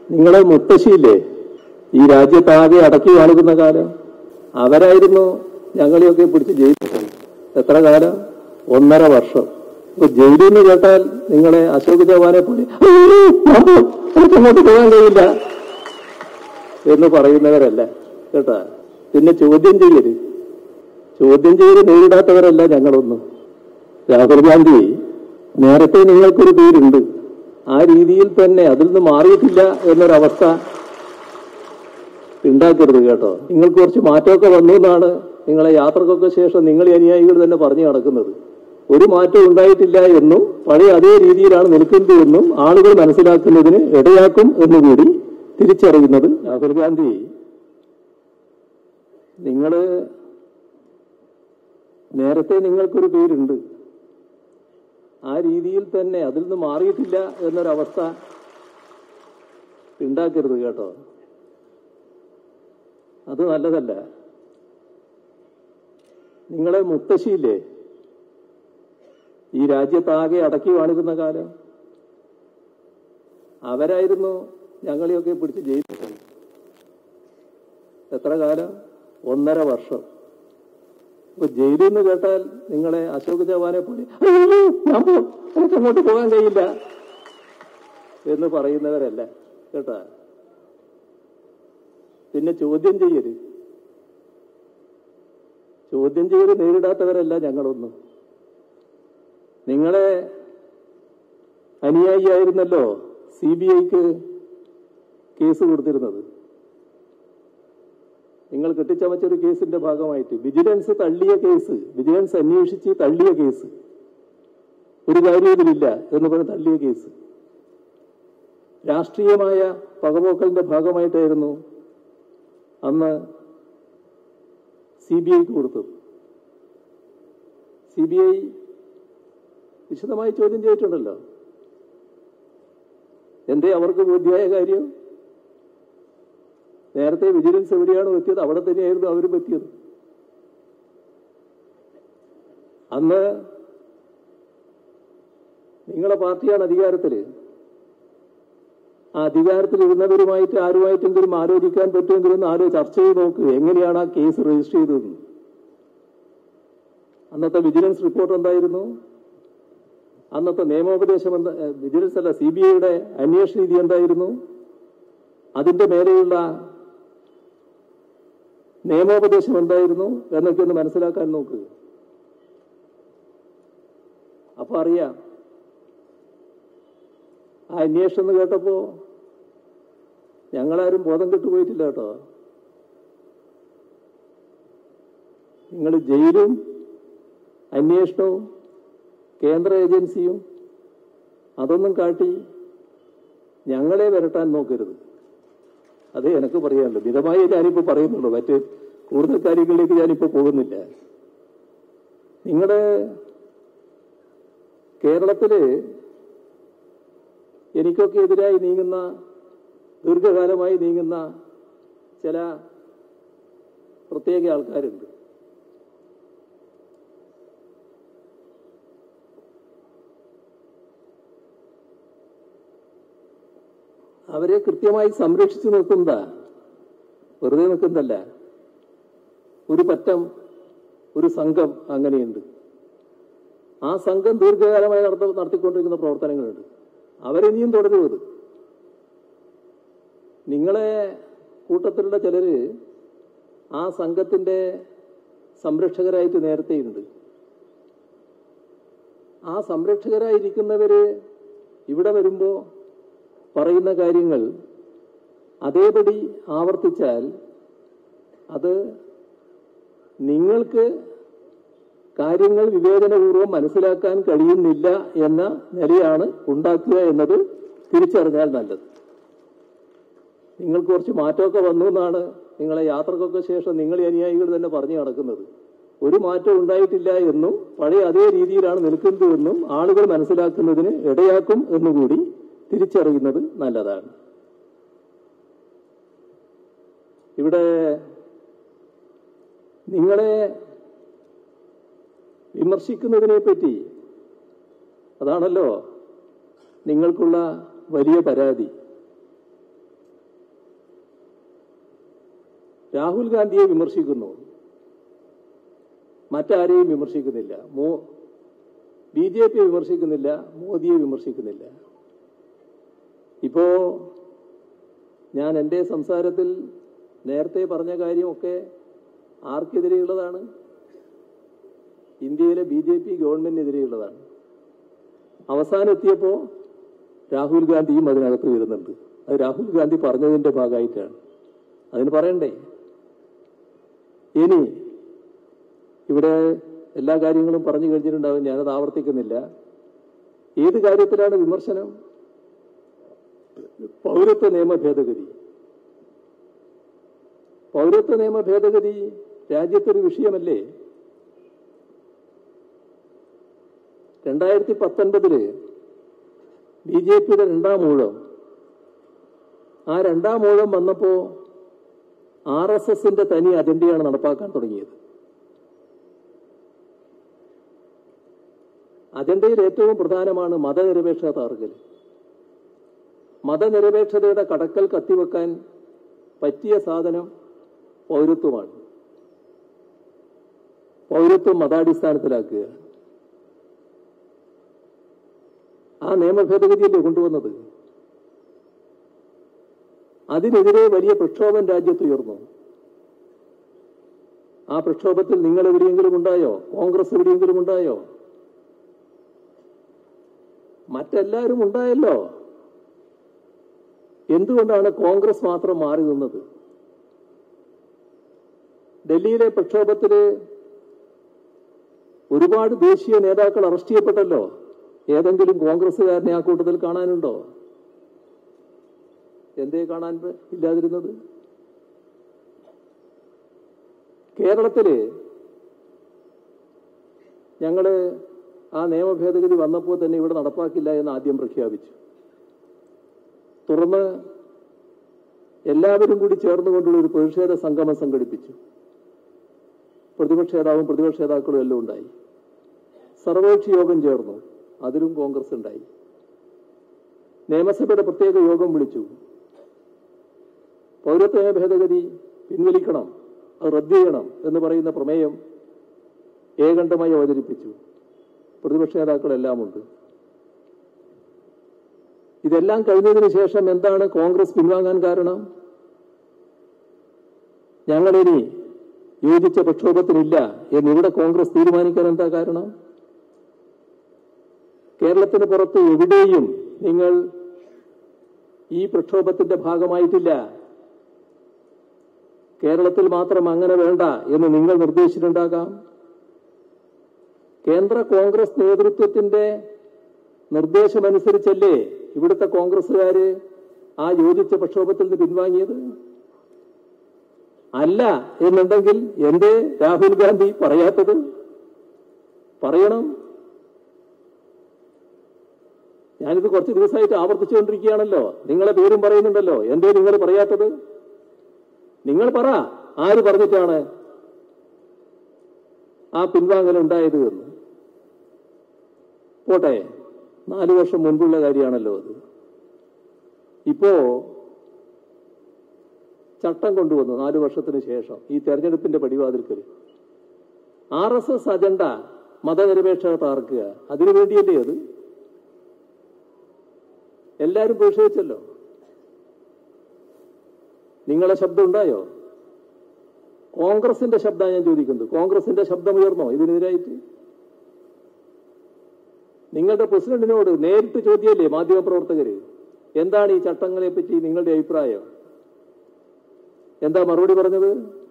നിങ്ങളെ മുത്തശ്ശിയില്ലേ ഈ രാജ്യത്താകെ അടക്കി കാണിക്കുന്ന കാലം അവരായിരുന്നു ഞങ്ങളെയൊക്കെ പിടിച്ച് ജയിലിൽ എത്ര കാലം ഒന്നര വർഷം ഇപ്പൊ ജയിലിൽ നിന്ന് കേട്ടാൽ നിങ്ങളെ അശോക് ചവാനെ പോലെ അങ്ങോട്ട് പോകാൻ കഴിയില്ല എന്ന് പറയുന്നവരല്ല കേട്ടാ പിന്നെ ചോദ്യം ചെയ്യരുത് ചോദ്യം ചെയ്ത് നേരിടാത്തവരല്ല ഞങ്ങളൊന്നും രാഹുൽ ഗാന്ധി നേരത്തെ നിങ്ങൾക്കൊരു പേരുണ്ട് ആ രീതിയിൽ തന്നെ അതിൽ നിന്ന് മാറിയിട്ടില്ല എന്നൊരവസ്ഥ ഉണ്ടാക്കരുത് കേട്ടോ നിങ്ങൾക്ക് കുറച്ച് മാറ്റമൊക്കെ വന്നു എന്നാണ് നിങ്ങളെ യാത്രക്കൊക്കെ ശേഷം നിങ്ങൾ ഈ അനുയായികൾ തന്നെ പറഞ്ഞു നടക്കുന്നത് ഒരു മാറ്റം ഉണ്ടായിട്ടില്ല എന്നും പഴയ അതേ രീതിയിലാണ് നിൽക്കുന്നത് എന്നും ആളുകൾ മനസ്സിലാക്കുന്നതിന് ഇടയാക്കും എന്നുകൂടി തിരിച്ചറിയുന്നത് രാഹുൽ ഗാന്ധി നിങ്ങള് നേരത്തെ നിങ്ങൾക്കൊരു പേരുണ്ട് ആ രീതിയിൽ തന്നെ അതിൽ നിന്ന് മാറിയിട്ടില്ല എന്നൊരവസ്ഥ ഉണ്ടാക്കരുത് കേട്ടോ അത് നല്ലതല്ല നിങ്ങളെ മുത്തശ്ശിയില്ലേ ഈ രാജ്യത്താകെ അടക്കി കാണിക്കുന്ന കാലം അവരായിരുന്നു ഞങ്ങളെയൊക്കെ പിടിച്ച് ജയിലിൽ എത്ര കാലം ഒന്നര വർഷം ഇപ്പൊ ജയിലിൽ നിന്ന് കേട്ടാൽ നിങ്ങളെ അശോക് ചവാനെ പോലെ ഞാൻ പോ- എനിക്ക് അങ്ങോട്ട് പോകാൻ കഴിയില്ല എന്ന് പറയുന്നവരല്ല കേട്ടാ പിന്നെ ചോദ്യം ചെയ്യരുത് ചോദ്യം ചെയ്ത് നേരിടാത്തവരല്ല ഞങ്ങളൊന്നും നിങ്ങളെ അനുയായിയായിരുന്നല്ലോ സി ബി ഐക്ക് കേസ് കൊടുത്തിരുന്നത് നിങ്ങൾ കെട്ടിച്ചമച്ചൊരു കേസിന്റെ ഭാഗമായിട്ട് വിജിലൻസ് തള്ളിയ കേസ് വിജിലൻസ് അന്വേഷിച്ച് തള്ളിയ കേസ് ഒരു കാര്യം ഇതിലില്ല എന്ന് പറഞ്ഞ് തള്ളിയ കേസ് രാഷ്ട്രീയമായ പകപോക്കലിന്റെ ഭാഗമായിട്ടായിരുന്നു അന്ന് സി ബി ഐക്ക് കൊടുത്തത് സി ബി ഐ വിശദമായി ചോദ്യം ചെയ്തിട്ടുണ്ടല്ലോ എന്തേ അവർക്ക് ബോധ്യമായ കാര്യം നേരത്തെ വിജിലൻസ് എവിടെയാണോ എത്തിയത് അവിടെ തന്നെയായിരുന്നു അവരും എത്തിയത് അന്ന് നിങ്ങളെ പാർട്ടിയാണ് അധികാരത്തില് ആ അധികാരത്തിൽ ഇരുന്നവരുമായിട്ട് ആരുമായിട്ടെങ്കിലും ആലോചിക്കാൻ പറ്റുമെങ്കിലും ആരോ ചർച്ച ചെയ്ത് നോക്ക് എങ്ങനെയാണ് ആ കേസ് രജിസ്റ്റർ ചെയ്തതെന്ന് അന്നത്തെ വിജിലൻസ് റിപ്പോർട്ട് എന്തായിരുന്നു അന്നത്തെ നിയമോപദേശം എന്താ ഏ, വിജിലൻസ് അല്ല സി ബി ഐയുടെ അന്വേഷണ രീതി എന്തായിരുന്നു അതിന്റെ മേലെയുള്ള നിയമോപദേശം എന്തായിരുന്നു എന്നൊക്കെ ഒന്ന് മനസ്സിലാക്കാൻ നോക്ക് അപ്പൊ അറിയാം ആ അന്വേഷണം എന്ന് കേട്ടപ്പോ ഞങ്ങളാരും ബോധം കെട്ടുപോയിട്ടില്ല കേട്ടോ നിങ്ങൾ ജയിലും അന്വേഷണവും കേന്ദ്ര ഏജൻസിയും അതൊന്നും കാട്ടി ഞങ്ങളെ വരട്ടാൻ നോക്കരുത് അതേ എനിക്ക് പറയാനുള്ളൂ മിതമായി ഞാനിപ്പോ പറയുന്നുള്ളൂ മറ്റ് കൂടുതൽ കാര്യങ്ങളിലേക്ക് ഞാനിപ്പോ പോകുന്നില്ല നിങ്ങളുടെ കേരളത്തില് എനിക്കൊക്കെ എതിരായി നീങ്ങുന്ന ദീർഘകാലമായി നീങ്ങുന്ന ചില പ്രത്യേക ആൾക്കാരുണ്ട് അവരെ കൃത്യമായി സംരക്ഷിച്ചു നിൽക്കുന്നതാ വെറുതെ നിൽക്കുന്നതല്ല ഒരു പറ്റം ഒരു സംഘം അങ്ങനെയുണ്ട് ആ സംഘം ദീർഘകാലമായി നടത്ത നടത്തിക്കൊണ്ടിരിക്കുന്ന പ്രവർത്തനങ്ങളുണ്ട് അവരിനിയും തുടരുന്നത് നിങ്ങളെ കൂട്ടത്തിലുള്ള ചിലര് ആ സംഘത്തിന്റെ സംരക്ഷകരായിട്ട് നേരത്തെയുണ്ട് ആ സംരക്ഷകരായിരിക്കുന്നവര് ഇവിടെ വരുമ്പോ പറയുന്ന കാര്യങ്ങൾ അതേപടി ആവർത്തിച്ചാൽ അത് നിങ്ങൾക്ക് കാര്യങ്ങൾ വിവേചനപൂർവ്വം മനസ്സിലാക്കാൻ കഴിയുന്നില്ല എന്ന നിലയാണ് ഉണ്ടാക്കുക എന്നത് തിരിച്ചറിഞ്ഞാൽ നല്ലത് നിങ്ങൾക്ക് കുറച്ച് മാറ്റമൊക്കെ വന്നു എന്നാണ് നിങ്ങളെ യാത്രക്കൊക്കെ ശേഷം നിങ്ങൾ ഈ അനുയായികൾ തന്നെ പറഞ്ഞു നടക്കുന്നത് ഒരു മാറ്റം ഉണ്ടായിട്ടില്ല എന്നും പഴയ അതേ രീതിയിലാണ് നിൽക്കുന്നത് എന്നും ആളുകൾ മനസ്സിലാക്കുന്നതിന് ഇടയാക്കും എന്നുകൂടി തിരിച്ചറിയുന്നത് നല്ലതാണ് ഇവിടെ നിങ്ങളെ വിമർശിക്കുന്നതിനെ പറ്റി അതാണല്ലോ നിങ്ങൾക്കുള്ള വലിയ പരാതി രാഹുൽ ഗാന്ധിയെ വിമർശിക്കുന്നു മറ്റാരെയും വിമർശിക്കുന്നില്ല മോ ബി ജെ പി വിമർശിക്കുന്നില്ല മോദിയെ വിമർശിക്കുന്നില്ല ഇപ്പോ ഞാൻ എൻ്റെ സംസാരത്തിൽ നേരത്തെ പറഞ്ഞ കാര്യമൊക്കെ ആർക്കെതിരെയുള്ളതാണ് ഇന്ത്യയിലെ ബി ജെ പി ഗവൺമെന്റിനെതിരെയുള്ളതാണ് അവസാനം എത്തിയപ്പോ രാഹുൽ ഗാന്ധിയും അതിനകത്ത് വരുന്നുണ്ട് അത് രാഹുൽ ഗാന്ധി പറഞ്ഞതിന്റെ ഭാഗമായിട്ടാണ് അതിന് പറയണ്ടേ ഇനി ഇവിടെ എല്ലാ കാര്യങ്ങളും പറഞ്ഞു കഴിഞ്ഞിട്ടുണ്ടാവും ഞാനത് ആവർത്തിക്കുന്നില്ല ഏത് കാര്യത്തിലാണ് വിമർശനം പൗരത്വ നിയമ ഭേദഗതി പൗരത്വ നിയമ ഭേദഗതി രാജ്യത്തൊരു വിഷയമല്ലേ രണ്ടായിരത്തി പത്തൊൻപതില് ബി ജെ പിയുടെ രണ്ടാം ഊഴം ആ രണ്ടാം ഊഴം വന്നപ്പോ ആർ എസ് എസിന്റെ തനി അജണ്ടയാണ് നടപ്പാക്കാൻ തുടങ്ങിയത് അജണ്ടയിൽ ഏറ്റവും പ്രധാനമാണ് മതനിരപേക്ഷത താർഗൽ മതനിരപേക്ഷതയുടെ കടക്കൽ കത്തിവെക്കാൻ പറ്റിയ സാധനം പൗരത്വമാണ് പൗരത്വം മതാടിസ്ഥാനത്തിലാക്കുക ആ നിയമ ഭേദഗതിയല്ലേ കൊണ്ടുവന്നത് അതിനെതിരെ വലിയ പ്രക്ഷോഭം രാജ്യത്തുയർന്നു ആ പ്രക്ഷോഭത്തിൽ നിങ്ങൾ എവിടെയെങ്കിലും ഉണ്ടായോ കോൺഗ്രസ് എവിടെയെങ്കിലും ഉണ്ടായോ മറ്റെല്ലാവരും ഉണ്ടായല്ലോ എന്തുകൊണ്ടാണ് കോൺഗ്രസ് മാത്രം മാറി നിന്നത് ഡൽഹിയിലെ പ്രക്ഷോഭത്തില് ഒരുപാട് ദേശീയ നേതാക്കൾ അറസ്റ്റ് ചെയ്യപ്പെട്ടല്ലോ ഏതെങ്കിലും കോൺഗ്രസ്സുകാരനെ ആ കൂട്ടത്തിൽ കാണാനുണ്ടോ എന്തേ കാണാൻ പ- ഇല്ലാതിരുന്നത് കേരളത്തില് ഞങ്ങള് ആ നിയമ ഭേദഗതി വന്നപ്പോൾ തന്നെ ഇവിടെ നടപ്പാക്കില്ല എന്ന് ആദ്യം പ്രഖ്യാപിച്ചു തുടർന്ന് എല്ലാവരും കൂടി ചേർന്നുകൊണ്ടുള്ള ഒരു പ്രതിഷേധ സംഗമം സംഘടിപ്പിച്ചു പ്രതിപക്ഷ നേതാവും പ്രതിപക്ഷ നേതാക്കളും എല്ലാം ഉണ്ടായി സർവകക്ഷി യോഗം ചേർന്നു അതിലും കോൺഗ്രസ് ഉണ്ടായി നിയമസഭയുടെ പ്രത്യേക യോഗം വിളിച്ചു പൗരത്വ നിയമ ഭേദഗതി പിൻവലിക്കണം അത് റദ്ദ് ചെയ്യണം എന്ന് പറയുന്ന പ്രമേയം ഏകണ്ഠമായി അവതരിപ്പിച്ചു പ്രതിപക്ഷ നേതാക്കളെല്ലാം ഉണ്ട് ഇതെല്ലാം കഴിഞ്ഞതിന് ശേഷം എന്താണ് കോൺഗ്രസ് പിൻവാങ്ങാൻ കാരണം ഞങ്ങളിനി യോജിച്ച പ്രക്ഷോഭത്തിനില്ല എന്നിവിടെ കോൺഗ്രസ് തീരുമാനിക്കാൻ എന്താ കാരണം കേരളത്തിന് പുറത്ത് എവിടെയും നിങ്ങൾ ഈ പ്രക്ഷോഭത്തിന്റെ ഭാഗമായിട്ടില്ല കേരളത്തിൽ മാത്രം അങ്ങനെ വേണ്ട എന്ന് നിങ്ങൾ നിർദ്ദേശിച്ചിട്ടുണ്ടാകാം കേന്ദ്ര കോൺഗ്രസ് നേതൃത്വത്തിന്റെ നിർദ്ദേശമനുസരിച്ചല്ലേ ഇവിടുത്തെ കോൺഗ്രസ്സുകാര് ആ യോജിച്ച പ്രക്ഷോഭത്തിൽ നിന്ന് പിൻവാങ്ങിയത് അല്ല എന്നുണ്ടെങ്കിൽ എന്തേ രാഹുൽ ഗാന്ധി പറയാത്തത് പറയണം ഞാനിത് കുറച്ച് ദിവസമായിട്ട് ആവർത്തിച്ചുകൊണ്ടിരിക്കുകയാണല്ലോ നിങ്ങളെ പേരും പറയുന്നുണ്ടല്ലോ എന്തേ നിങ്ങൾ പറയാത്തത് നിങ്ങൾ പറ ആര് പറഞ്ഞിട്ടാണ് ആ പിൻവാങ്ങൽ ഉണ്ടായത് എന്ന് പോട്ടെ നാലു വർഷം മുൻപുള്ള കാര്യമാണല്ലോ അത് ഇപ്പോ ചട്ടം കൊണ്ടുവന്നു നാലു വർഷത്തിന് ശേഷം ഈ തെരഞ്ഞെടുപ്പിന്റെ പടിവാതിൽക്കൽ ആർ എസ് എസ് അജണ്ട മതനിരപേക്ഷത താർക്കുക അതിനു വേണ്ടിയല്ലേ അത് എല്ലാവരും പ്രതിഷേധിച്ചല്ലോ നിങ്ങളെ ശബ്ദം ഉണ്ടായോ കോൺഗ്രസിന്റെ ശബ്ദമാണ് ഞാൻ ചോദിക്കുന്നത് കോൺഗ്രസിന്റെ ശബ്ദം ഉയർന്നോ ഇതിനെതിരായിട്ട് നിങ്ങളുടെ പ്രസിഡന്റിനോട് നേരിട്ട് ചോദ്യമല്ലേ മാധ്യമപ്രവർത്തകര് എന്താണ് ഈ ചട്ടങ്ങളെ പറ്റി നിങ്ങളുടെ അഭിപ്രായം എന്താ മറുപടി പറഞ്ഞത്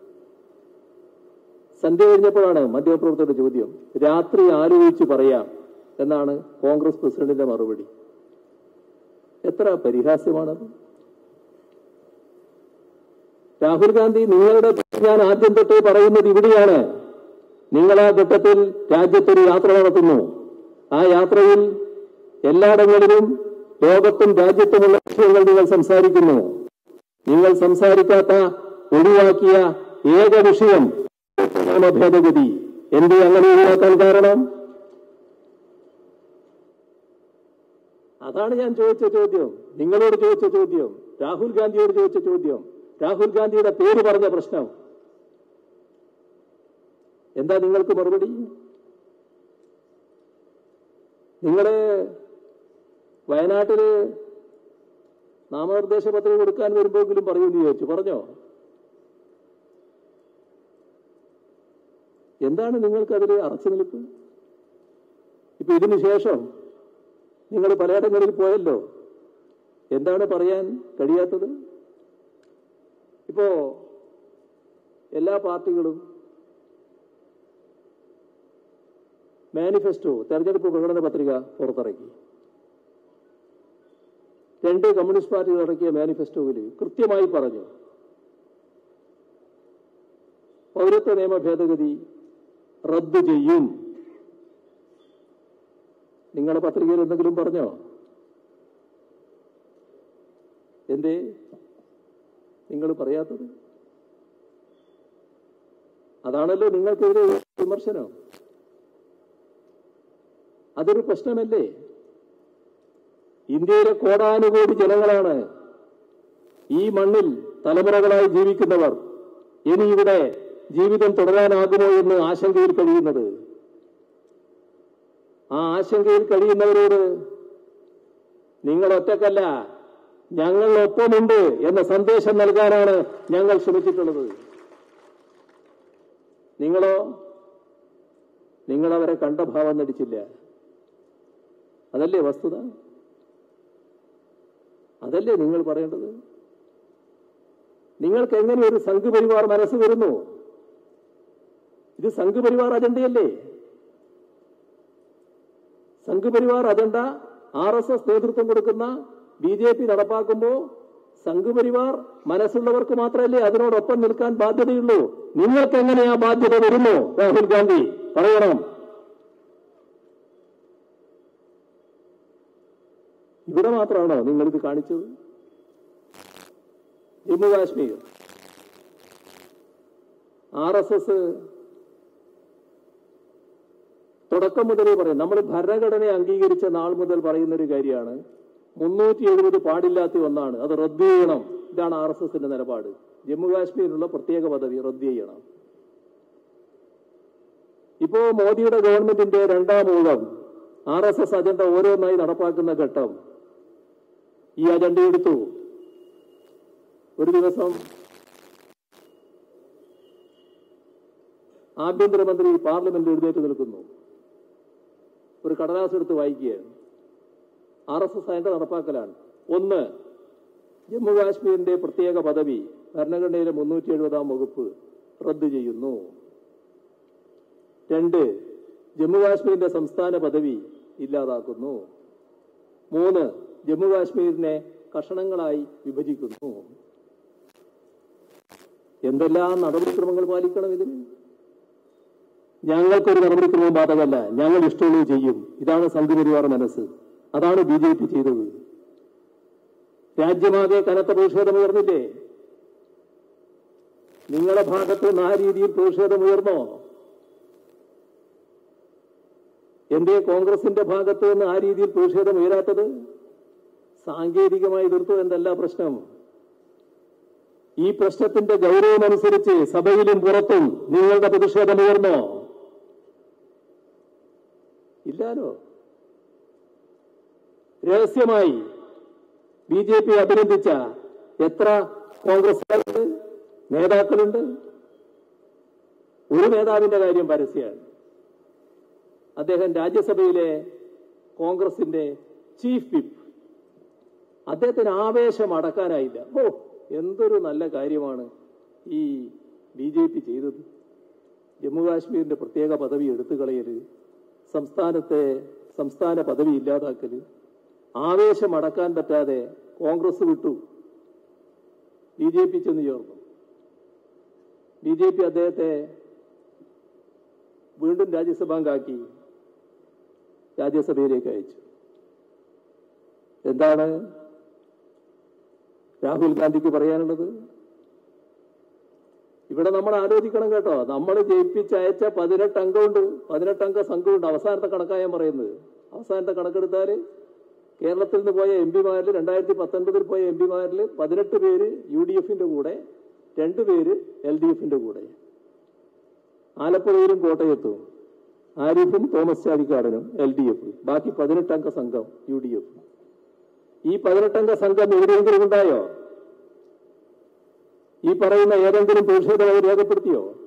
സന്ധ്യ കഴിഞ്ഞപ്പോഴാണ് മാധ്യമപ്രവർത്തകരുടെ ചോദ്യം രാത്രി ആലോചിച്ച് പറയാം എന്നാണ് കോൺഗ്രസ് പ്രസിഡന്റിന്റെ മറുപടി എത്ര പരിഹാസ്യമാണത് രാഹുൽ ഗാന്ധി നിങ്ങളുടെ ഞാൻ ആദ്യം തൊട്ടേ പറയുന്നത് ഇവിടെയാണ് നിങ്ങൾ ആ ഘട്ടത്തിൽ രാജ്യത്തൊരു യാത്ര നടത്തുന്നു ആ യാത്രയിൽ എല്ലായിടങ്ങളിലും ലോകത്തും രാജ്യത്തുമുള്ള വിഷയങ്ങൾ നിങ്ങൾ സംസാരിക്കുന്നു നിങ്ങൾ സംസാരിക്കാത്ത ഒഴിവാക്കിയ ഏക വിഷയം നിയമ ഭേദഗതി എന്തേ അങ്ങനെ ഒഴിവാക്കാൻ കാരണം അതാണ് ഞാൻ ചോദിച്ച ചോദ്യം നിങ്ങളോട് ചോദിച്ച ചോദ്യം രാഹുൽ ഗാന്ധിയോട് ചോദിച്ച ചോദ്യം രാഹുൽ ഗാന്ധിയുടെ പേര് പറഞ്ഞ പ്രശ്നം എന്താ നിങ്ങൾക്ക് മറുപടി നിങ്ങള് വയനാട്ടില് നാമനിർദ്ദേശ പത്രിക കൊടുക്കാൻ വരുമ്പോഴെങ്കിലും പറയുമെന്ന് ചോദിച്ചു പറഞ്ഞോ എന്താണ് നിങ്ങൾക്കതിൽ അറച്ചു നിൽപ്പ് ഇപ്പൊ ഇതിനു ശേഷം നിങ്ങൾ പലയിടങ്ങളിൽ പോയല്ലോ എന്താണ് പറയാൻ കഴിയാത്തത് ഇപ്പോ എല്ലാ പാർട്ടികളും മാനിഫെസ്റ്റോ തെരഞ്ഞെടുപ്പ് പ്രകടന പത്രിക പുറത്തിറക്കി രണ്ട് കമ്മ്യൂണിസ്റ്റ് പാർട്ടികൾ ഇറക്കിയ മാനിഫെസ്റ്റോയിൽ കൃത്യമായി പറഞ്ഞു പൗരത്വ നിയമ ഭേദഗതി റദ്ദു ചെയ്യും നിങ്ങളുടെ പത്രികയിൽ എന്തെങ്കിലും പറഞ്ഞോ എന്തേ നിങ്ങൾ പറയാത്തത് അതാണല്ലോ നിങ്ങൾക്കെതിരെ വിമർശനം അതൊരു പ്രശ്നമല്ലേ ഇന്ത്യയിലെ കോടാനുകോടി ജനങ്ങളാണ് ഈ മണ്ണിൽ തലമുറകളായി ജീവിക്കുന്നവർ ഇനി ഇവിടെ ജീവിതം തുടരാനാകുമോ എന്ന് ആശങ്കയിൽ കഴിയുന്നത് ആ ആശങ്കയിൽ കഴിയുന്നവരോട് നിങ്ങൾ ഒറ്റക്കല്ല ഞങ്ങൾ ഒപ്പമുണ്ട് എന്ന സന്ദേശം നൽകാനാണ് ഞങ്ങൾ ശ്രമിച്ചിട്ടുള്ളത് നിങ്ങളോ നിങ്ങളവരെ കണ്ട ഭാവം നടിച്ചില്ല അതല്ലേ വസ്തുത അതല്ലേ നിങ്ങൾ പറയേണ്ടത് നിങ്ങൾക്ക് എങ്ങനെ ഒരു സംഘപരിവാർ മനസ്സ് വരുന്നു ഇത് സംഘപരിവാർ അജണ്ടയല്ലേ Sangh Parivar agenda R S S നേതൃത്വം കൊടുക്കുന്ന ബി ജെ പി നടപ്പാക്കുമ്പോ സംഘപരിവാർ മനസ്സുള്ളവർക്ക് മാത്രമല്ലേ അതിനോടൊപ്പം നിൽക്കാൻ ബാധ്യതയുള്ളൂ നിങ്ങൾക്ക് എങ്ങനെ ആ ബാധ്യത വരുന്നു രാഹുൽ ഗാന്ധി പറയണം ഇവിടെ മാത്രമാണോ നിങ്ങൾ ഇത് കാണിച്ചത് Jammu Kashmir R S S തുടക്കം മുതലേ പറയും നമ്മൾ ഭരണഘടനയെ അംഗീകരിച്ച നാൾ മുതൽ പറയുന്ന ഒരു കാര്യമാണ് മുന്നൂറ്റി എഴുപത് പാടില്ലാത്ത ഒന്നാണ് അത് റദ്ദ് ചെയ്യണം ഇതാണ് ആർ എസ് എസിന്റെ നിലപാട് ജമ്മു കാശ്മീരിനുള്ള പ്രത്യേക പദവി റദ്ദ് ചെയ്യണം ഇപ്പോ മോദിയുടെ ഗവൺമെന്റിന്റെ രണ്ടാം ഊഴം ആർ എസ് എസ് അജണ്ട ഓരോന്നായി നടപ്പാക്കുന്ന ഘട്ടം ഈ അജണ്ട എടുത്തു ഒരു ദിവസം ആഭ്യന്തരമന്ത്രി പാർലമെന്റിൽ എഴുന്നേറ്റ് നിൽക്കുന്നു ഒരു കടലാസ് എടുത്ത് വായിക്കുകയാണ് ആർ എസ് എസ് അതിന്റെ നടപ്പാക്കലാണ് ഒന്ന് ജമ്മു കാശ്മീരിന്റെ പ്രത്യേക പദവി ഭരണഘടനയിലെ മുന്നൂറ്റി എഴുപതാം വകുപ്പ് റദ്ദു ചെയ്യുന്നു രണ്ട് ജമ്മു കാശ്മീരിന്റെ സംസ്ഥാന പദവി ഇല്ലാതാക്കുന്നു മൂന്ന് ജമ്മു കാശ്മീരിനെ കഷണങ്ങളായി വിഭജിക്കുന്നു എന്തെല്ലാം നടപടിക്രമങ്ങൾ പാലിക്കണം ഇതിന് ഞങ്ങൾക്കൊരു നടപടിക്രമവും ബാധകമല്ല ഞങ്ങൾ ഇഷ്ടമുള്ളത് ചെയ്യും ഇതാണ് സംഘപരിവാർ മനസ്സ് അതാണ് ബി ജെ പി ചെയ്തത് രാജ്യമാകെ കനത്ത പ്രതിഷേധം ഉയർന്നില്ലേ നിങ്ങളുടെ ഭാഗത്ത് നിന്ന് ആ രീതിയിൽ പ്രതിഷേധം ഉയർന്നോ എന്തേ കോൺഗ്രസിന്റെ ഭാഗത്ത് നിന്ന് ആ രീതിയിൽ പ്രതിഷേധം ഉയരാത്തത് സാങ്കേതികമായി എതിർത്തു എന്നല്ല പ്രശ്നം ഈ പ്രശ്നത്തിന്റെ ഗൗരവമനുസരിച്ച് സഭയിലും പുറത്തും നിങ്ങളുടെ പ്രതിഷേധം ഉയർന്നോ ഇല്ലാലോ രഹസ്യമായി ബി ജെ പി അഭിനന്ദിച്ച എത്ര കോൺഗ്രസ്സുകാരുണ്ട് നേതാക്കളുണ്ട് ഒരു നേതാവിന്റെ കാര്യം പരസ്യമാണ് അദ്ദേഹം രാജ്യസഭയിലെ കോൺഗ്രസിന്റെ ചീഫ് വിപ്പ് അദ്ദേഹത്തിന് ആവേശം അടക്കാനായില്ല ഓ എന്തൊരു നല്ല കാര്യമാണ് ഈ ബി ജെ പി ചെയ്തത് ജമ്മുകാശ്മീരിന്റെ പ്രത്യേക പദവി എടുത്തു കളയല് സംസ്ഥാനത്തെ സംസ്ഥാന പദവി ഇല്ലാതാക്കല് ആവേശം അടക്കാൻ പറ്റാതെ കോൺഗ്രസ് വിട്ടു ബി ജെ പി ചെന്ന് ചേർന്നു ബി ജെ പി അദ്ദേഹത്തെ വീണ്ടും രാജ്യസഭാംഗാക്കി രാജ്യസഭയിലേക്ക് അയച്ചു എന്താണ് രാഹുൽ ഗാന്ധിക്ക് പറയാനുള്ളത് ഇവിടെ നമ്മൾ ആലോചിക്കണം കേട്ടോ നമ്മൾ ജയിപ്പിച്ചയച്ച പതിനെട്ട് അംഗമുണ്ട് പതിനെട്ട് അംഗ സംഘമുണ്ട് അവസാനത്തെ കണക്കായ പറയുന്നത് അവസാനത്തെ കണക്കെടുത്താല് കേരളത്തിൽ നിന്ന് പോയ എം പിമാരിൽ രണ്ടായിരത്തി പത്തൊൻപതിൽ പോയ എം പിമാരിൽ പതിനെട്ട് പേര് യു ഡി എഫിന്റെ കൂടെ രണ്ടു പേര് എൽ ഡി എഫിന്റെ കൂടെ ആലപ്പുഴയിലും കോട്ടയത്തും ആരിഫും തോമസ് ചാഴിക്കാടനും എൽ ഡി എഫ് ബാക്കി പതിനെട്ടംഗ സംഘം യു ഡി എഫ് ഈ പതിനെട്ടംഗ സംഘം എവിടെയെങ്കിലും ഉണ്ടായോ ഈ പറയുന്ന ഏതെങ്കിലും പ്രതിഷേധം അവർ രേഖപ്പെടുത്തിയോ